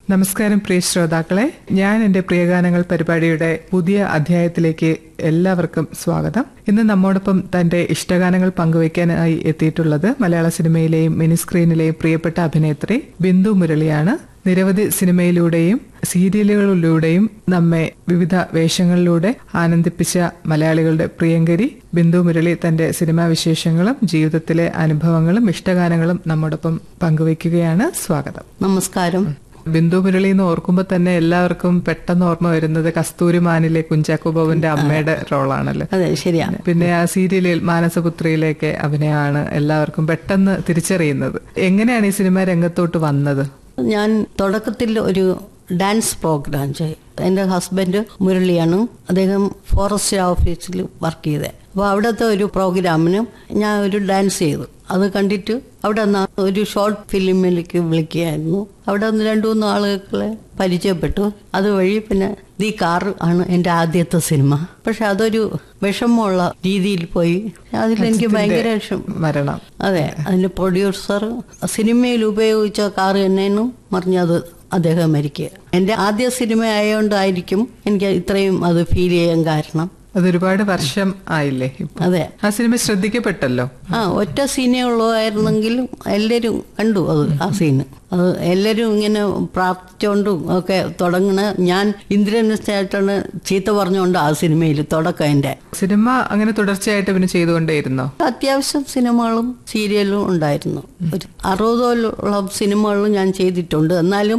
നമസ്കാരം പ്രിയ ശ്രോതാക്കളെ ഞാൻ എന്റെ പ്രിയഗാനങ്ങൾ പരിപാടിയുടെ പുതിയ അധ്യായത്തിലേക്ക് എല്ലാവർക്കും സ്വാഗതം ഇന്ന് നമ്മോടൊപ്പം തന്റെ ഇഷ്ടഗാനങ്ങൾ പങ്കുവയ്ക്കാനായി എത്തിയിട്ടുള്ളത് മലയാള സിനിമയിലെയും മിനി സ്ക്രീനിലെയും പ്രിയപ്പെട്ട അഭിനേത്രി ബിന്ദു മുരളിയാണ് നിരവധി സിനിമയിലൂടെയും സീരിയലുകളിലൂടെയും നമ്മെ വിവിധ വേഷങ്ങളിലൂടെ ആനന്ദിപ്പിച്ച മലയാളികളുടെ പ്രിയങ്കരി ബിന്ദു മുരളി തന്റെ സിനിമാ വിശേഷങ്ങളും ജീവിതത്തിലെ അനുഭവങ്ങളും ഇഷ്ടഗാനങ്ങളും നമ്മോടൊപ്പം പങ്കുവയ്ക്കുകയാണ് സ്വാഗതം നമസ്കാരം ബിന്ദു മുരളി എന്ന് ഓർക്കുമ്പോൾ തന്നെ എല്ലാവർക്കും പെട്ടെന്ന് ഓർമ്മ വരുന്നത് കസ്തൂരി മാനിലെ കുഞ്ചാക്കോ ബോബന്റെ അമ്മയുടെ റോളാണല്ലോ അതെ ശരിയാ പിന്നെ ആ സീരിയലിൽ മാനസപുത്രിയിലേക്ക് അഭിനയമാണ് എല്ലാവർക്കും പെട്ടെന്ന് തിരിച്ചറിയുന്നത് എങ്ങനെയാണ് ഈ സിനിമ രംഗത്തോട്ട് വന്നത് ഞാൻ തുടക്കത്തിൽ ഒരു ഡാൻസ് പ്രോഗ്രാം ചെയ്യും എൻ്റെ ഹസ്ബൻഡ് മുരളിയാണ് അദ്ദേഹം ഫോറസ്റ്റ് ഓഫീസിൽ വർക്ക് ചെയ്തത് അപ്പോൾ അവിടുത്തെ ഒരു പ്രോഗ്രാമിന് ഞാൻ ഒരു ഡാൻസ് ചെയ്തു അത് കണ്ടിട്ട് അവിടെ നിന്ന് ഒരു ഷോർട്ട് ഫിലിമിലേക്ക് വിളിക്കുകയായിരുന്നു അവിടെ നിന്ന് രണ്ടു മൂന്ന് ആളുകളെ പരിചയപ്പെട്ടു അതുവഴി പിന്നെ ദി കാർ ആണ് എൻ്റെ ആദ്യത്തെ സിനിമ പക്ഷെ അതൊരു വിഷമമുള്ള രീതിയിൽ പോയി അതിലെനിക്ക് ഭയങ്കര വിഷം മരണം അതെ അതിന്റെ പ്രൊഡ്യൂസർ സിനിമയിൽ ഉപയോഗിച്ച കാർ തന്നെയെന്നും പറഞ്ഞത് അദ്ദേഹം മരിക്കുക എൻ്റെ ആദ്യ സിനിമ ആയതുകൊണ്ടായിരിക്കും എനിക്ക് ഇത്രയും അത് ഫീൽ ചെയ്യാൻ കാരണം അത് ഒരുപാട് വർഷം ആയില്ലേ ഇപ്പൊ അതെ ആ സിനിമ ശ്രദ്ധിക്കപ്പെട്ടല്ലോ ആ ഒറ്റ സീനേ ഉള്ളതായിരുന്നെങ്കിലും എല്ലാവരും കണ്ടു അത് ആ സീന് അത് എല്ലാവരും ഇങ്ങനെ പ്രാർത്ഥിച്ചുകൊണ്ടും ഒക്കെ തുടങ്ങണ ഞാൻ ഇന്ദ്രൻ ചേട്ടന് ചീത്ത പറഞ്ഞുകൊണ്ട് ആ സിനിമയിൽ തുടക്കം എൻ്റെ സിനിമ അങ്ങനെ തുടർച്ചയായിട്ട് പിന്നെ ചെയ്തുകൊണ്ടേയിരുന്നോ അത്യാവശ്യം സിനിമകളും സീരിയലും ഉണ്ടായിരുന്നു ഒരു അറുപതോളം സിനിമകളും ഞാൻ ചെയ്തിട്ടുണ്ട് എന്നാലും